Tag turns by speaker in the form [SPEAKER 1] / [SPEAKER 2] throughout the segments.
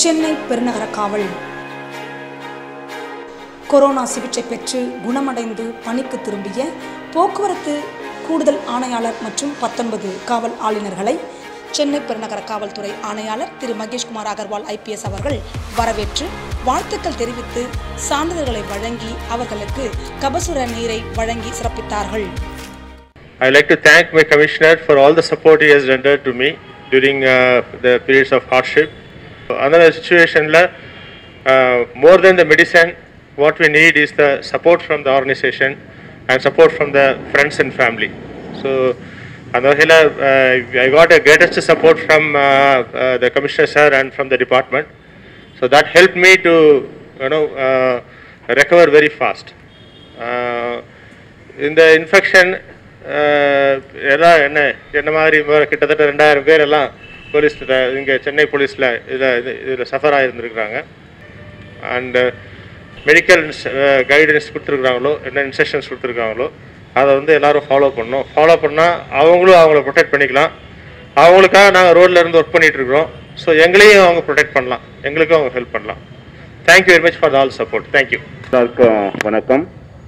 [SPEAKER 1] சென்னை பெருநகர காவல் கொரோனா சிகிச்சை பெற்று குணமடைந்து பணிக்கு திரும்பிய போக்குவரத்து கூடுதல் ஆணையாளர் மற்றும் பத்தொன்பது காவல் ஆளுநர்களை சென்னை பெருநகர காவல்துறை ஆணையாளர் திரு மகேஷ்குமார் அகர்வால் ஐபிஎஸ் அவர்கள் வரவேற்று வாழ்த்துக்கள் தெரிவித்து சான்றிதழ்களை வழங்கி அவர்களுக்கு கபசுர நீரை வழங்கி சிறப்பித்தார்கள்
[SPEAKER 2] I'd like to thank my commissioner for all the support he has rendered to me during uh, the periods of hardship. Another situation, uh, more than the medicine, what we need is the support from the organization and support from the friends and family. So, அந்த வகையில் I got a greatest support from uh, uh, the commissioner sir and from the department. So that helped me to, you know, uh, recover very fast. Uh, இந்த infection எல்லாம் என்ன என்ன மாதிரி ம- கிட்டத்தட்ட ரெண்டாயிரம் பேர் எல்லாம் போலீஸ் இங்கே சென்னை போலீஸில் இதில் இதில் சஃபர் ஆகியிருந்துருக்குறாங்க அண்டு மெடிக்கல் கைடன்ஸ் கொடுத்துருக்குறாங்களோ என்ன இன்ஸ்ட்ரக்ஷன்ஸ் கொடுத்துருக்காங்களோ அதை வந்து எல்லாரும் ஃபாலோ பண்ணணும் ஃபாலோ பண்ணால் அவங்களும் அவங்கள ப்ரொடெக்ட் பண்ணிக்கலாம் அவங்களுக்காக நாங்கள் ரோட்ல இருந்து ஒர்க் பண்ணிட்டு இருக்கிறோம் ஸோ எங்களையும் அவங்க ப்ரொடெக்ட் பண்ணலாம் எங்களுக்கும் அவங்க ஹெல்ப் பண்ணலாம் thank you very much for all support thank you
[SPEAKER 3] எல்லாருக்கும் வணக்கம்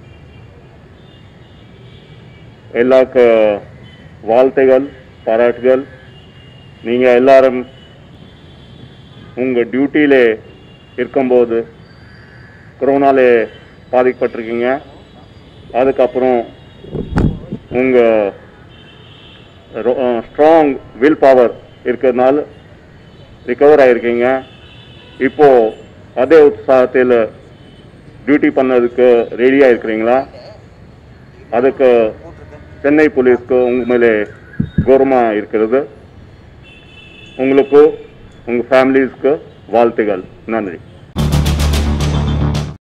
[SPEAKER 3] எல்லாருக்கு வாழ்த்துகள் பாராட்டுகள் நீங்கள் எல்லாரும் உங்கள் டியூட்டியில் இருக்கும்போது கொரோனாலே பாதிக்கப்பட்டிருக்கீங்க அதுக்கப்புறம் உங்கள் ஸ்ட்ராங் வில் பவர் இருக்கிறதுனால ரிகவர் ஆகிருக்கீங்க இப்போது அதே உற்சாகத்தில் டியூட்டி பண்ணதுக்கு ரெடியாக இருக்கிறீங்களா அதுக்கு சென்னை போலீஸ்க்கு உங்கள் மேலே கௌரவமாக இருக்கிறது உங்களுக்கு உங்கள் ஃபேமிலிஸ்க்கு வாழ்த்துகள் நன்றி